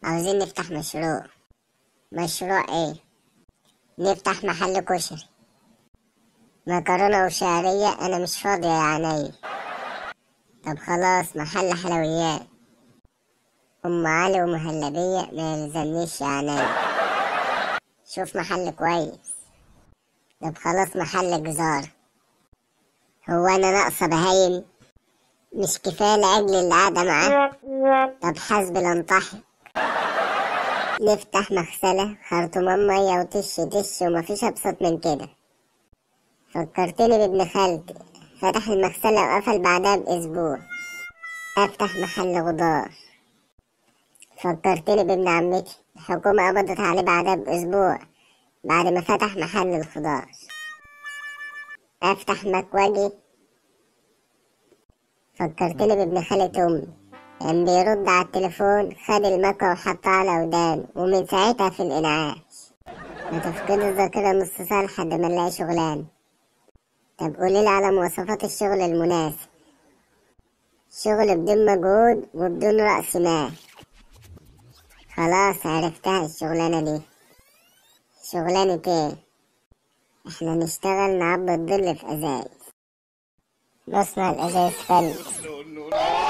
عاوزين نفتح مشروع مشروع ايه نفتح محل كشري مكرونة وشعرية انا مش فاضية يا عيني طب خلاص محل حلويات ام علي ومهلبية ما يلزمنيش يا عيني شوف محل كويس طب خلاص محل جزار هو انا ناقصة بهايم مش كفاية لأجل اللي قاعدة معاه طب حسب الانطحي نفتح مغسلة خرطومان مية وتش تش ومفيش أبسط من كده فكرتني بابن خالتي فتح المغسلة وقفل بعدها بأسبوع أفتح محل خضار فكرتني بابن عمتي الحكومة قبضت عليه بعدها بأسبوع بعد ما فتح محل الخضار أفتح مكواجي فكرتني بابن خالة أمي كان بيرد على التليفون خد المكوى وحطها على ودان ومن ساعتها في الإنعاش بتفقد الذاكرة نص ساعة لحد ما نلاقي شغلانة طب قوليلي على مواصفات الشغل المناسب شغل بدون مجهود وبدون رأس مال خلاص عرفتها الشغلانة دي شغلانة ايه احنا نشتغل نعبي الظل في ازايز نصنع الازايز فل